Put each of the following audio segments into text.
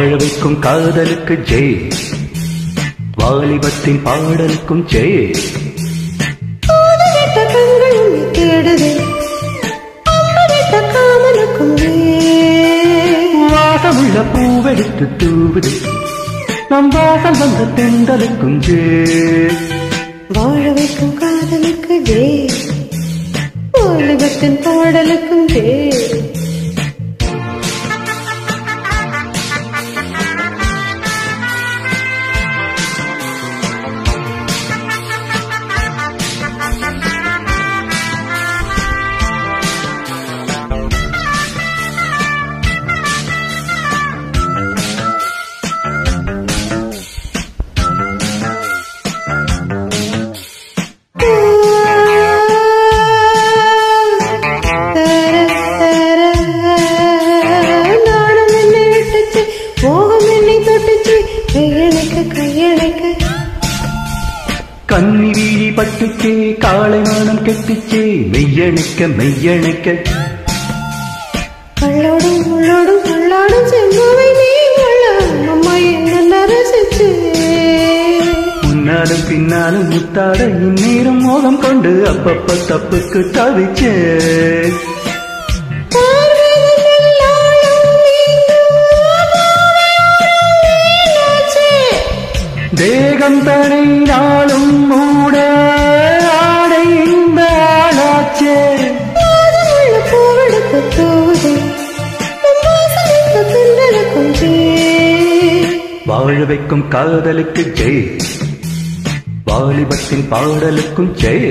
வாழ வைக்கும் காதலுக்கு ஜெய் வாலிபத்தின் பாடலுக்கும் ஜெய் கேட்ட கண்கள் உன்னை தேடுது அம்மா கேட்ட காமனுக்கும் வாசமுள்ள பூவெடுத்து தூவுது நம் வாசல் வந்த தெண்டலுக்கும் ஜெய் வாழ வைக்கும் காதலுக்கு ஜே வாலிபத்தின் பாடலுக்கும் ஜே நாணம் என்னை விட்டுச்சு மோகம் என்னை தொட்டுச்சு கையணைக்க கையணைக்க கன்னி வீழி பட்டுச்சே காளை நாணம் கெட்டுச்சே மெய்யணைக்க மெய்யணைக்க கள்ளோடும் முள்ளோடும் கள்ளாடும் செம்மாவை நீ உள்ள அம்மா என்ன ரசிச்சு முன்னாலும் பின்னாலும் முத்தாட இந்நேரம் மோகம் கொண்டு அப்பப்ப தப்புக்கு தவிச்சே தேகம் தனை நாளும் மூட ஆடை இந்த ஆளாச்சே வாழ வைக்கும் காதலுக்கு ஜெய் வாலிபத்தின் பாடலுக்கும் ஜெய்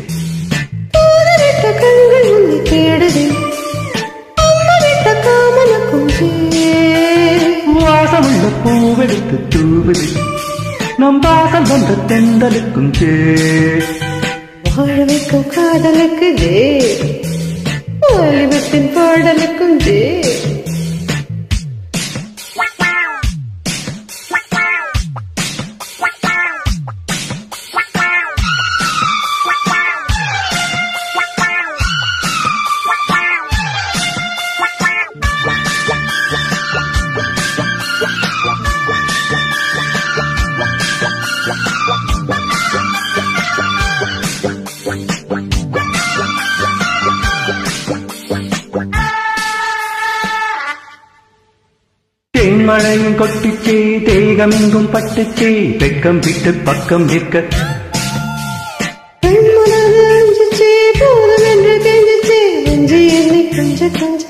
வாசமுள்ள பூவெடுத்து தூவுது நம் வாசல் வந்த தெண்டலுக்கும் ஜெய் வாழ வைக்கும் காதலுக்கு ஜே வாலிபத்தின் பாடலுக்கும் ஜே தேன்மழையும் கொட்டிச்சே தேகமெங்கும் பட்டுச்சே வெக்கம் விட்டு பக்கம் நிற்க பெண்மனது அஞ்சிச்சே போதும் என்று கெஞ்சிச்சே நெஞ்சு என்னை கொஞ்ச கொஞ்ச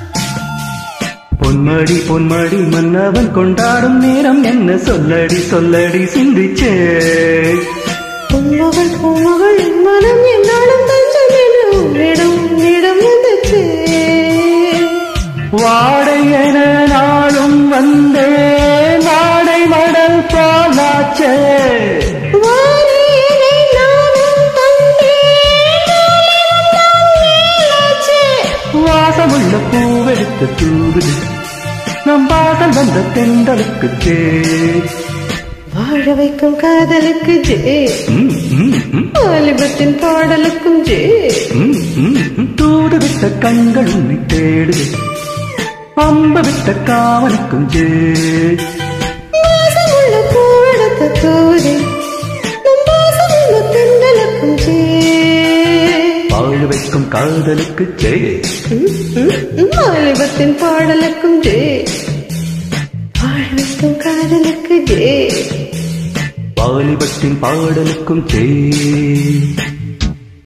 பொன்மடி பொன்மடி மன்னவன் கொண்டாடும் நேரம் என்ன சொல்லடி சொல்லடி சிந்திச்சே பொன்மகள் பூமகள் என் மனம் என்னாலும் தஞ்சம் என்று உன்னிடம் உன்னிடம் வந்துச்சே வாடை என நாளும் வந்தே நாடை மடல் போலாச்சே வாரியினை நானும் தந்தேன் மேலாச்சே வாசமுள்ள பூவெடுத்து தூவுது நம் வாசல் வந்த தெண்டலுக்கு ஜே வாழ வைக்கும் காதலுக்கு ஜே ம், ம், ம், வாலிபத்தின் பாடலுக்கும் ஜே ம், ம், ம். தூது விட்ட கண்கள் உன்னை தேடுது அம்பு விட்ட காவலுக்கும் ஜே வாசமுள்ள பூவெடுத்த தூதே நம் வாசமுள்ள தென்றலுக்கும் ஜே வாழ வைக்கும் காதலுக்கு ஜெய வாலிபத்தின் பாடலுக்கும் ஜே வாழ வைக்கும் காதலுக்கு ஜே வாலிபத்தின் பாடலுக்கும் ஜெய்